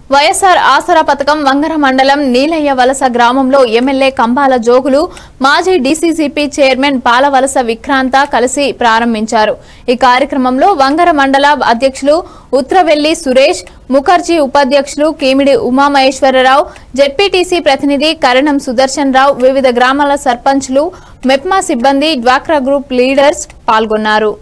వైఎస్ఆర్ ఆసరా పథకం వంగర మండలం నీలయ్య వలస గ్రామంలో ఎమ్మెల్యే కంబాల జోగులు మాజీ డీసీసీపీ చైర్మన్ పాలవలస విక్రాంత కలిసి ప్రారంభించారు ఈ కార్యక్రమంలో వంగర మండల అధ్యక్షులు ఉత్రవెల్లి సురేష్ ముఖర్జీ ఉపాధ్యక్షులు కీమిడి ఉమామహేశ్వరరావు జెడ్పీటీసీ ప్రతినిధి కరణం సుదర్శన్ రావు వివిధ గ్రామాల సర్పంచ్లు మెప్మా సిబ్బంది డ్వాక్రా గ్రూప్ లీడర్స్ పాల్గొన్నారు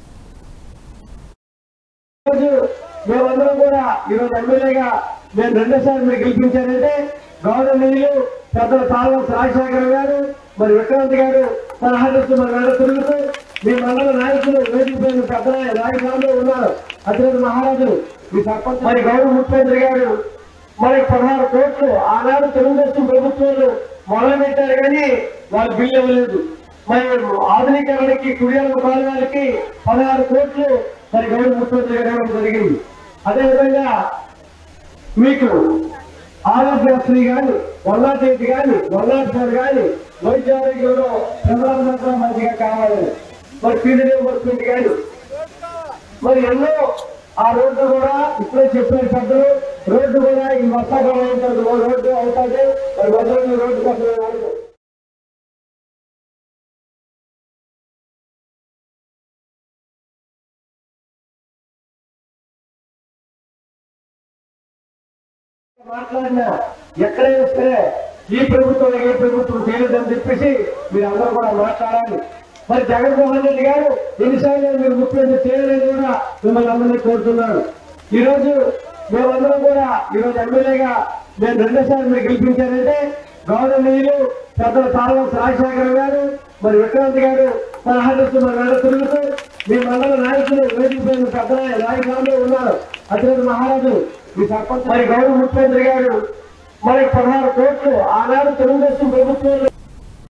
ఈరోజు మేమందరం కూడా ఈరోజు ఎమ్మెల్యేగా నేను రెండోసారి మీరు గెలిపించారంటే గౌరవనీయులు పెద్దల పాల్వలసి రాజశేఖర గారు మరి విక్రాంత్ గారు మన ఆదర్శ మన వెంట తిరుగుతూ మీ మండల నాయకులు వేదికపైన పెద్దల రాజధానిలో ఉన్నారు అతిరథ మహారాజులు మీ సర్పంచ్ మరి గౌరవ ముఖ్యమంత్రి గారు మనకి పదహారు కోట్లు ఆనాడు తెలుగుదేశం ప్రభుత్వాలు మొదలుపెట్టారు కానీ వాళ్ళు బిల్లు ఇవ్వలేదు మరి ఆధునీకరణకి కుడియాల కాలువలకి పదహారు కోట్లు మరి గౌరవ ముఖ్యమంత్రి గారు ఇవ్వడం జరిగింది అదేవిధంగా మీకు ఆరోగ్యశ్రీ కానీ వన్ నాట్ ఎయిట్ కానీ వన్ నాట్ ఫోర్ కానీ వైద్య ఆరోగ్యంలో ప్రధానమంత్రి మంచిగా కావాలి మరి పీడీ వర్క్మెంట్ కానీ మరి ఎన్నో ఆ రోడ్డు కూడా ఇప్పుడే చెప్పిన పెద్దలు రోడ్డు కూడా ఈ వర్షాకాలం అయిన తర్వాత రోడ్డు అవుతుంది మరి మొదలు రోడ్డు కోసం నేను అడుగు మాట్లాడినా ఎక్కడైనా సరే ఈ ప్రభుత్వం ఏ ప్రభుత్వం చేయలేదని చెప్పేసి మీరు అందరూ కూడా మాట్లాడాలి మరి జగన్మోహన్ రెడ్డి గారు ఎన్నిసార్లు మీరు ముఖ్యమంత్రి చేయలేదు కూడా మిమ్మల్ని అందరినీ కోరుతున్నాను ఈ రోజు మేమందరం కూడా ఈ రోజు ఎమ్మెల్యేగా నేను రెండోసారి మీరు గెలిపించారంటే గౌరవనీయులు పెద్దల పార్వలసి రాజశేఖర గారు మరి విక్రాంత్ గారు మన ఆదర్శ మన వెంట తిరుగుతూ మీ మండల నాయకులు వేదికపైన పెద్దల రాజధానిలో ఉన్నారు అతిరథ మహారాజులు మీ సర్పంచ్ మరి గౌరవ ముఖ్యమంత్రి గారు మనకి పదహారు కోట్లు ఆనాడు తెలుగుదేశం ప్రభుత్వంలో